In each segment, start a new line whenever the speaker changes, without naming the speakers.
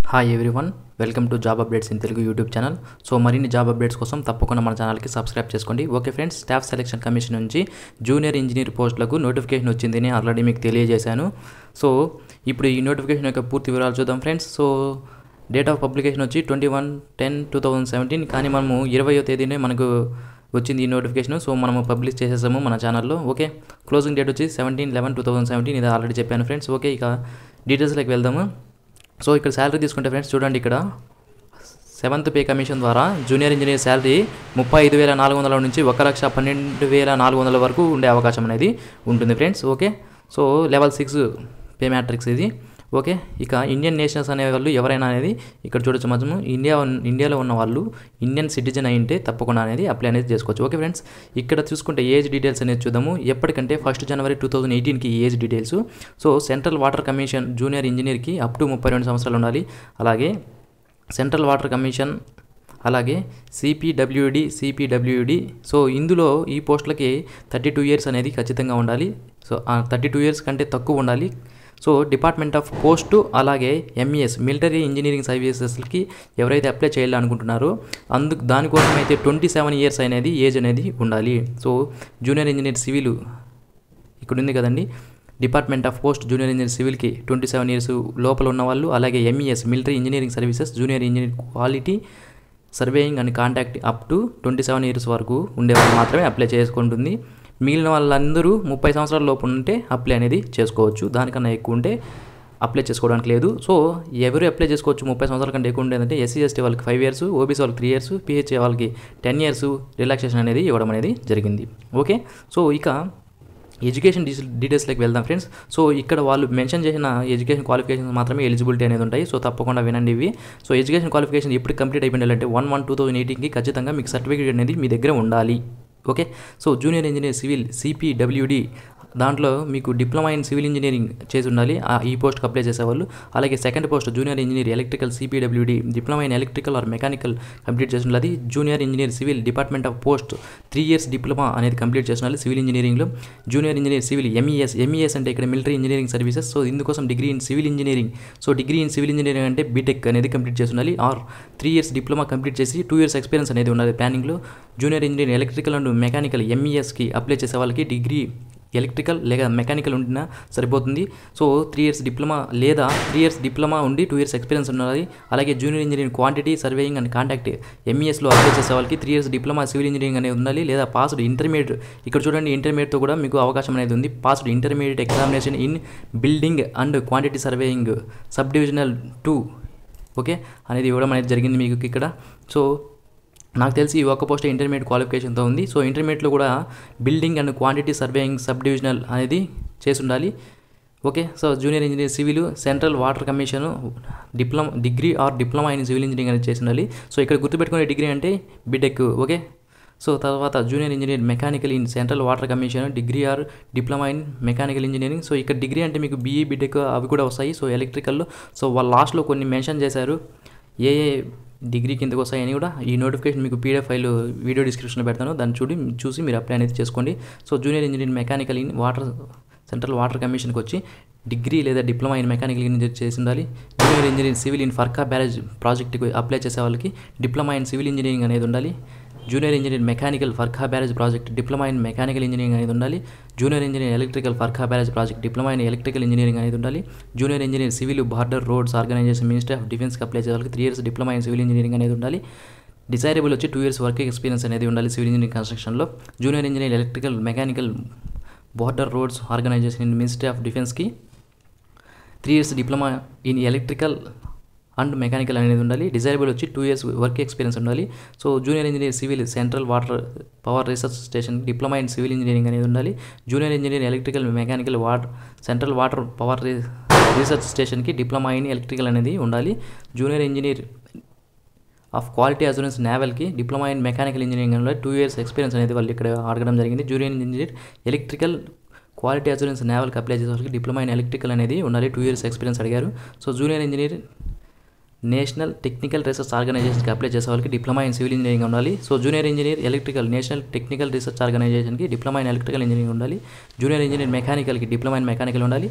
hi everyone welcome to job updates in Telugu YouTube channel so మరిన్ని job updates కోసం తప్పకుండా మన ఛానల్కి సబ్స్క్రైబ్ చేసుకోండి okay friends staff selection commission నుంచి జూనియర్ ఇంజనీర్ పోస్టులకు నోటిఫికేషన్ వచ్చిందని ఆల్రెడీ మీకు తెలియజేశాను సో ఇప్పుడు ఈ నోటిఫికేషన్ యొక్క పూర్తి వివరాలు చూద్దాం friends so date of publication వచ్చి twenty one ten two thousand seventeen కానీ మనము ఇరవయో తేదీనే మనకు వచ్చింది ఈ నోటిఫికేషన్ సో మనము పబ్లిష్ చేసేసాము మన ఛానల్లో ఓకే క్లోజింగ్ డేట్ వచ్చి seventeen eleven two thousand seventeen ఇది ఆల్రెడీ చెప్పాను ఫ్రెండ్స్ ఓకే ఇక డీటెయిల్స్లోకి వెళ్దాము సో ఇక్కడ శాలరీ తీసుకుంటే ఫ్రెండ్స్ చూడండి ఇక్కడ సెవెంత్ పే కమిషన్ ద్వారా జూనియర్ ఇంజనీర్ శాలరీ ముప్పై ఐదు వేల నాలుగు వందల నుంచి ఒక లక్ష పన్నెండు వేల నాలుగు వందల వరకు ఉండే అవకాశం అనేది ఉంటుంది friends okay so level six pay matrix ఇది ఓకే ఇక ఇండియన్ నేషనల్స్ అనే వాళ్ళు ఎవరైనా అనేది ఇక్కడ చూడొచ్చు మనము ఇండియా ఇండియాలో ఉన్న వాళ్ళు ఇండియన్ సిటిజన్ అయింటే తప్పకుండా అనేది అప్లై అనేది చేసుకోవచ్చు ఓకే ఫ్రెండ్స్ ఇక్కడ చూసుకుంటే ఏజ్ డీటెయిల్స్ అనేది చూద్దాము ఎప్పటికంటే ఫస్ట్ జనవరి టూ థౌజండ్ ఎయిటీన్కి age details so central water commission junior engineer up to ముప్పై రెండు సంవత్సరాలు ఉండాలి అలాగే సెంట్రల్ వాటర్ కమిషన్ అలాగే సిపిడబ్ల్యూడి సిపిడబ్ల్యూడి సో ఇందులో ఈ పోస్టులకి థర్టీ టూ ఇయర్స్ అనేది ఖచ్చితంగా ఉండాలి సో థర్టీ టూ ఇయర్స్ కంటే తక్కువ ఉండాలి సో డిపార్ట్మెంట్ ఆఫ్ పోస్టు అలాగే ఎంఈఎస్ మిలిటరీ ఇంజనీరింగ్ సర్వీసెస్కి ఎవరైతే అప్లై చేయాలనుకుంటున్నారో అందుకు దానికోసం అయితే ట్వంటీ సెవెన్ ఇయర్స్ అనేది ఏజ్ అనేది ఉండాలి సో జూనియర్ ఇంజనీర్ సివిల్ ఇక్కడ ఉంది కదండి department of post junior engineer సివిల్కి ట్వంటీ సెవెన్ ఇయర్స్ లోపల ఉన్న వాళ్ళు అలాగే MES military engineering services junior engineer quality surveying and contact up to twenty seven years వరకు ఉండేవాళ్ళు మాత్రమే అప్లై చేసుకుంటుంది మిగిలిన వాళ్ళందరూ ముప్పై సంవత్సరాల లోపు ఉంటే అప్లై అనేది చేసుకోవచ్చు దానికన్నా ఎక్కువ ఉంటే అప్లై చేసుకోవడానికి లేదు సో ఎవరు అప్లై చేసుకోవచ్చు ముప్పై సంవత్సరాల కంటే ఎక్కువ ఉండేదంటే ఎస్సీ ఎస్టీ వాళ్ళకి ఫైవ్ ఇయర్స్ ఓబీసీ వాళ్ళకి త్రీ ఇయర్స్ పిహెచ్ఏ వాళ్ళకి టెన్ ఇయర్స్ రిలాక్సేషన్ అనేది ఇవ్వడం అనేది జరిగింది ఓకే సో ఇక ఎడ్యుకేషన్ డీటెయిల్స్లోకి వెళ్దాం ఫ్రెండ్స్ సో ఇక్కడ వాళ్ళు మెన్షన్ చేసిన ఎడ్యుకేషన్ క్వాలిఫికేషన్స్ మాత్రమే ఎలిజిబిలిటీ అనేది ఉంటాయి సో తప్పకుండా వినండి ఇవి సో ఎడ్యుకేషన్ క్వాలిఫికేషన్ ఎప్పుడు కంప్లీట్ అయిపోయిందంటే వన్ వన్ టూ థౌసండ్ ఎయిటీన్కి ఖచ్చితంగా మీకు సర్టిఫికేట్ అనేది మీ దగ్గర ఉండాలి okay so junior engineer civil CPWD దాంట్లో మీకు డిప్లొమా ఇన్ సివిల్ ఇంజనీరింగ్ చేసి ఉండాలి ఈ పోస్ట్కి అప్లై చేసేవాళ్ళు అలాగే second post junior engineer electrical CPWD diploma in electrical or mechanical complete చేసి ఉండాలి junior engineer civil department of post three years diploma అనేది కంప్లీట్ చేసి ఉండాలి సివిల్ ఇంజనీరింగ్లో junior engineer civil MES MES అంటే ఇక్కడ మిలిటరీ ఇంజనీరింగ్ సర్వీసెస్ సో ఇందుకోసం degree in civil engineering so degree in civil engineering అంటే బీటెక్ అనేది కంప్లీట్ చేసి ఉండాలి or three years diploma complete చేసి టూ ఇయర్స్ ఎక్స్పీరియన్స్ అనేది ఉండాలి ప్లానింగ్లో junior engineer electrical and mechanical ఎంఈఎస్కి అప్లై చేసే వాళ్ళకి డిగ్రీ ఎలక్ట్రికల్ లేక మెకానికల్ ఉండినా సరిపోతుంది సో త్రీ ఇయర్స్ డిప్లొమా లేదా త్రీ ఇయర్స్ డిప్లొమా ఉండి టూ ఇయర్స్ ఎక్స్పీరియన్స్ ఉన్నది అలాగే junior engineering quantity surveying and contact ఎంఈఎస్లో అప్లై చేసే వాళ్ళకి three years diploma civil engineering అనేది ఉండాలి లేదా పాస్డ్ ఇంటర్మీడియట్ ఇక్కడ చూడండి ఇంటర్మీడియట్తో కూడా మీకు అవకాశం అనేది ఉంది passed intermediate examination in building and quantity surveying sub divisional two okay అనేది ఇవ్వడం అనేది జరిగింది మీకు ఇక్కడ సో నాకు తెలిసి ఈ ఒక్క పోస్ట్ ఇంటర్మీడియట్ క్వాలిఫికేషన్తో ఉంది సో ఇంటర్మీడియట్లో కూడా building and quantity surveying sub divisional అనేది చేసి ఉండాలి okay so junior engineer civil central water commission diploma degree or diploma in civil engineering అనేది చేసి ఉండాలి సో ఇక్కడ గుర్తుపెట్టుకునే డిగ్రీ అంటే బీటెక్ ఓకే సో తర్వాత junior engineer mechanical in central water commission degree or diploma in mechanical engineering so ఇక్కడ degree అంటే మీకు బీఈ బీటెక్ అవి కూడా వస్తాయి సో ఎలక్ట్రికల్లో సో వాళ్ళ లాస్ట్లో కొన్ని మెన్షన్ చేశారు ఏ ఏ డిగ్రీ కిందకు వస్తాయని కూడా ఈ నోటిఫికేషన్ మీకు పీడిఎఫ్ ఫైల్ వీడియో డిస్క్రిప్షన్లో పెడతాను దాన్ని చూడి చూసి మీరు అప్లై అనేది చేసుకోండి so junior engineer mechanical in water central water కమిషన్కి వచ్చి డిగ్రీ లేదా డిప్లొమా ఇన్ మెకానికల్ ఇంజనీర్ చేసి ఉండాలి junior engineer civil in Farakka barrage ప్రాజెక్ట్కి అప్లై చేసే వాళ్ళకి డిప్లొమా ఇన్ సివిల్ ఇంజనీరింగ్ అనేది ఉండాలి junior engineer mechanical Farakka barrage project diploma in mechanical engineering అనేది ఉండాలి junior engineer electrical Farakka barrage project diploma in electrical engineering అనేది ఉండాలి junior engineer civil border roads organisation ministry of డిఫెన్స్కి apply చేయాలి three years diploma in civil engineering అనేది ఉండాలి desirable వచ్చి two years work experience అనేది ఉండాలి సివిల్ ఇంజనీరింగ్ కన్స్ట్రక్షన్లో junior engineer electrical mechanical border roads organisation in ministry of డిఫెన్స్కి three years diploma in electrical and mechanical అనేది ఉండాలి డిజైరబుల్ వచ్చి టూ ఇయర్స్ వర్క్ ఎక్స్పీరియన్స్ ఉండాలి so junior engineer civil central water power research station diploma in civil engineering అనేది ఉండాలి junior engineer electrical mechanical water central water power research స్టేషన్కి diploma in electrical అనేది ఉండాలి junior engineer of quality assurance నేవల్కి diploma in mechanical engineering అనేది two years experience అనేది వాళ్ళు ఇక్కడ అడగడం జరిగింది junior engineer electrical quality assurance నేవల్కి అప్లై చేసే వాళ్ళకి డిప్లొమా ఇన్ ఎలక్ట్రికల్ అనేది ఉండాలి టూ ఇయర్స్ ఎక్స్పీరియన్స్ అడిగారు so junior engineer national technical research ఆర్గనైజేషన్కి అప్లై చేసే వాళ్ళకి డిప్లొమా ఇన్ సివిల్ ఇంజనీరింగ్ ఉండాలి so junior engineer electrical national technical research ఆర్గనైజేషన్కి డిప్లొమా ఇన్ ఎలక్ట్రికల్ ఇంజనీరింగ్ ఉండాలి జూనియర్ ఇంజనీర్ మెకానికల్కి డిప్లొమా ఇన్ మెకానికల్ ఉండాలి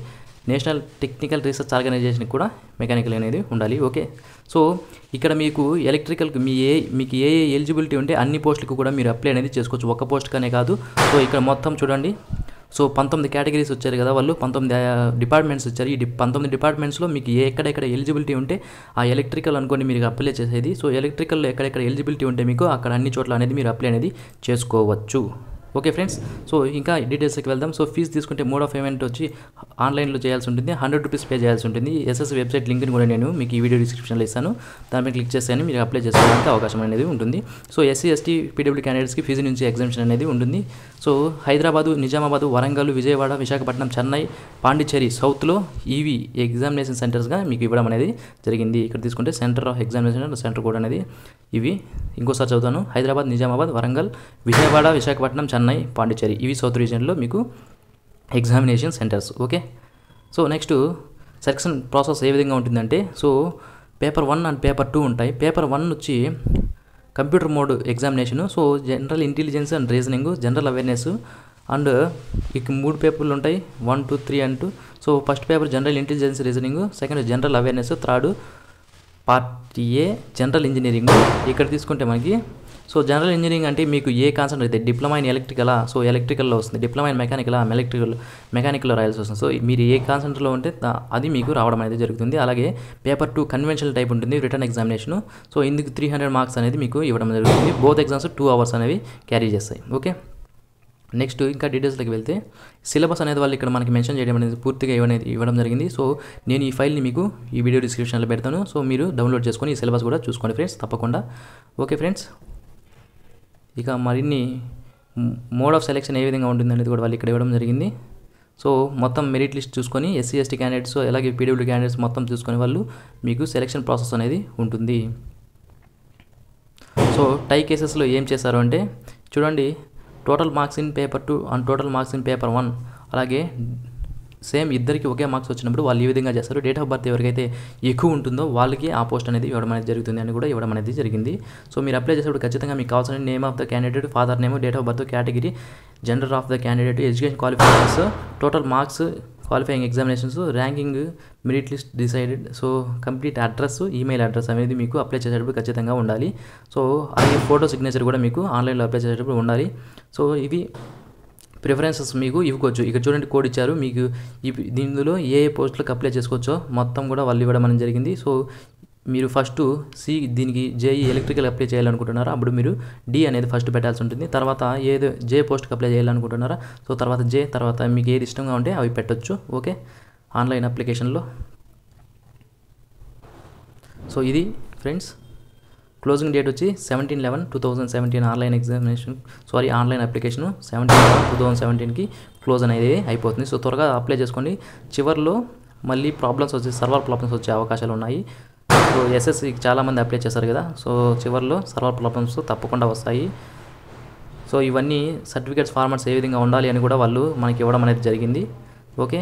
నేషనల్ టెక్నికల్ రీసెర్చ్ ఆర్గనైజేషన్కి కూడా మెకానికల్ అనేది ఉండాలి ఓకే సో ఇక్కడ మీకు ఎలక్ట్రికల్ మీ ఏ మీకు ఏ ఏ ఎలిజిబిలిటీ ఉంటే అన్ని పోస్టులకు కూడా మీరు అప్లై అనేది చేసుకోవచ్చు ఒక పోస్ట్కనే కాదు సో ఇక్కడ మొత్తం చూడండి సో పంతొమ్మిది కేటగిరీస్ వచ్చారు కదా వాళ్ళు పంతొమ్మిది డిపార్ట్మెంట్స్ వచ్చారు ఈ డి పంతొమ్మిది డిపార్ట్మెంట్స్లో మీకు ఏ ఎక్కడెక్కడ ఎలిజిబిలిటీ ఉంటే ఆ ఎలక్ట్రికల్ అనుకోండి మీరు అప్లై చేసేది సో ఎలక్ట్రికల్లో ఎక్కడెక్కడ ఎలిజిబిలిటీ ఉంటే మీకు అక్కడ అన్ని చోట్ల అనేది మీరు అప్లై అనేది చేసుకోవచ్చు ఓకే ఫ్రెండ్స్ సో ఇంకా డీటెయిల్స్కి వెళ్దాం సో ఫీజు తీసుకుంటే మోడ్ ఆఫ్ పేమెంట్ వచ్చి ఆన్లైన్లో చేయాల్సి ఉంటుంది హండ్రెడ్ రూపీస్ పే చేయాల్సి ఉంటుంది ఎస్ఎస్ వెబ్సైట్ లింక్ని కూడా నేను మీకు ఈ వీడియో డిస్క్రిప్షన్లో ఇస్తాను దాని మీద క్లిక్ చేస్తే మీరు అప్లై చేసుకోవడానికి అవకాశం అనేది ఉంటుంది సో ఎస్సీ ఎస్టీ పీడబ్ల్యూ క్యాండిడేట్స్కి ఫీజు నుంచి ఎగ్జామ్షన్ అనేది ఉంటుంది సో హైదరాబాదు నిజామాబాద్ వరంగల్ విజయవాడ విశాఖపట్నం చెన్నై పాండిచ్చేరి సౌత్లో ఈవీ ఎగ్జామినేషన్ సెంటర్స్గా మీకు ఇవ్వడం అనేది జరిగింది ఇక్కడ తీసుకుంటే centre of examination centre code అనేది ఇవి ఇంకోసారి చదువుతాను హైదరాబాద్ నిజామాబాద్ వరంగల్ విజయవాడ విశాఖపట్నం చెన్నై పాండిచ్చేరి ఇవి సౌత్ రీజియన్లో మీకు examination centres okay so next selection process ఏ విధంగా ఉంటుందంటే so paper one and paper two ఉంటాయి పేపర్ వన్ వచ్చి computer mode examination so general intelligence and reasoning general awareness and ఇక మూడు పేపర్లు ఉంటాయి one two three and two so first paper general intelligence reasoning second general awareness third part A general engineering ఇక్కడ తీసుకుంటే మనకి so general engineering అంటే మీకు ఏ కాన్సెప్ట్ అయితే డిప్లొమా ఇన్ ఎలక్ట్రికలా సో ఎలక్ట్రికల్లో వస్తుంది డిప్లొమా ఇన్ మెకానికలా ఎలక్ట్రికల్ మెకానికల్లో రాయాల్సి వస్తుంది సో మీరు ఏ కాన్సెప్ట్లో ఉంటే దా- అది మీకు రావడం అనేది జరుగుతుంది అలాగే పేపర్ టూ కన్వెన్షనల్ టైప్ ఉంటుంది రిటర్న్ ఎగ్జామినేషన్ సో ఇందుకు త్రీ హండ్రెడ్ మార్క్స్ అనేది మీకు ఇవ్వడం జరుగుతుంది బోత్ ఎగ్జామ్స్ టూ అవర్స్ అనేవి క్యారీ చేస్తాయి ఓకే నెక్స్ట్ ఇంకా డీటెయిల్స్లోకి వెళ్తే సిలబస్ అనేది వాళ్ళు ఇక్కడ మనకి మెన్షన్ చేయడం అనేది పూర్తిగా ఇవ్వనేది ఇవ్వడం జరిగింది సో నేను ఈ ఫైల్ని మీకు ఈ వీడియో డిస్క్రిప్షన్లో పెడతాను సో మీరు డౌన్లోడ్ చేసుకొని ఈ సిలబస్ కూడా చూసుకోండి ఫ్రెండ్స్ తప్పకుండా ఓకే ఫ్రెండ్స్ ఇక మరిన్ని మోడ్ ఆఫ్ సెలెక్షన్ ఏ విధంగా ఉంటుంది అనేది కూడా వాళ్ళు ఇక్కడ ఇవ్వడం జరిగింది సో మొత్తం మెరిట్ లిస్ట్ చూసుకొని ఎస్సీ ఎస్టీ క్యాండిడేట్స్ అలాగే పీడబ్ల్యూ క్యాండిడేట్స్ మొత్తం చూసుకొని వాళ్ళు మీకు సెలెక్షన్ ప్రాసెస్ అనేది ఉంటుంది సో టై కేసెస్లో ఏం చేశారు అంటే చూడండి total marks in paper two and total marks in paper one అలాగే సేమ్ ఇద్దరికి ఒకే మార్క్స్ వచ్చినప్పుడు వాళ్ళు ఈ విధంగా చేస్తారు డేట్ ఆఫ్ బర్త్ ఎవరికైతే ఎక్కువ ఉంటుందో వాళ్ళకి ఆ పోస్ట్ అనేది ఇవ్వడం అనేది జరుగుతుంది అని కూడా ఇవ్వడం అనేది జరిగింది సో మీరు అప్లై చేసేప్పుడు ఖచ్చితంగా మీకు కావాల్సిన name of the candidate father name date of birth category gender of the candidate education qualifications total marks qualifying examinations ranking merit list decided so complete address email address అనేది మీకు apply చేసేటప్పుడు ఖచ్చితంగా ఉండాలి so అలాగే photo signature కూడా మీకు ఆన్లైన్లో apply చేసేటప్పుడు ఉండాలి సో ఇవి ప్రిఫరెన్సెస్ మీకు ఇవ్వవచ్చు ఇక్కడ చూడండి కోడ్ ఇచ్చారు మీకు ఇవి దీనిలో ఏ ఏ పోస్టులకు అప్లై చేసుకోవచ్చో మొత్తం కూడా వాళ్ళు ఇవ్వడం అనేది జరిగింది సో మీరు ఫస్ట్ సి దీనికి జేఈ ఎలక్ట్రికల్ అప్లై చేయాలనుకుంటున్నారా అప్పుడు మీరు డి అనేది ఫస్ట్ పెట్టాల్సి ఉంటుంది తర్వాత ఏదో జే పోస్ట్కి అప్లై చేయాలనుకుంటున్నారా సో తర్వాత జే తర్వాత మీకు ఏది ఇష్టంగా ఉంటే అవి పెట్టొచ్చు ఓకే ఆన్లైన్ అప్లికేషన్లో సో ఇది ఫ్రెండ్స్ క్లోజింగ్ డేట్ వచ్చి seventeen eleven two thousand seventeen online examination sorry online application seventeen eleven two thousand సెవెంటీన్కి క్లోజ్ అనేది అయిపోతుంది సో త్వరగా అప్లై చేసుకోండి చివరిలో మళ్ళీ ప్రాబ్లమ్స్ వచ్చే సర్వర్ ప్రాబ్లమ్స్ వచ్చే అవకాశాలు ఉన్నాయి సో ఎస్ఎస్సికి చాలామంది అప్లై చేశారు కదా సో చివరిలో సర్వర్ ప్రాబ్లమ్స్ తప్పకుండా వస్తాయి సో ఇవన్నీ సర్టిఫికేట్స్ ఫార్మాట్స్ ఏ విధంగా ఉండాలి అని కూడా వాళ్ళు మనకి ఇవ్వడం అనేది జరిగింది ఓకే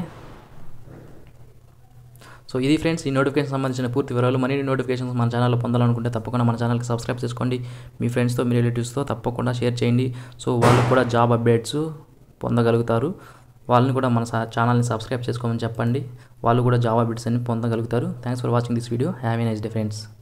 సో ఇది ఫ్రెండ్స్ ఈ నోటిఫికేషన్ సంబంధించిన పూర్తి వివరాలు మరిన్ని నోటిఫికేషన్స్ మన ఛానల్లో పొందాలనుకుంటే తప్పకుండా మన ఛానల్కి సబ్స్క్రైబ్ చేసుకోండి మీ ఫ్రెండ్స్తో మీ రిలేటివ్స్తో తప్పకుండా షేర్ చేయండి సో వాళ్ళు కూడా జాబ్ అప్డేట్స్ పొందగలుగుతారు వాళ్ళని కూడా మన సా- ఛానల్ని సబ్స్క్రైబ్ చేసుకోమని చెప్పండి వాళ్ళు కూడా జాబ్ అప్డేట్స్ అన్ని పొందగలుగుతారు thanks for watching this video have a nice day friends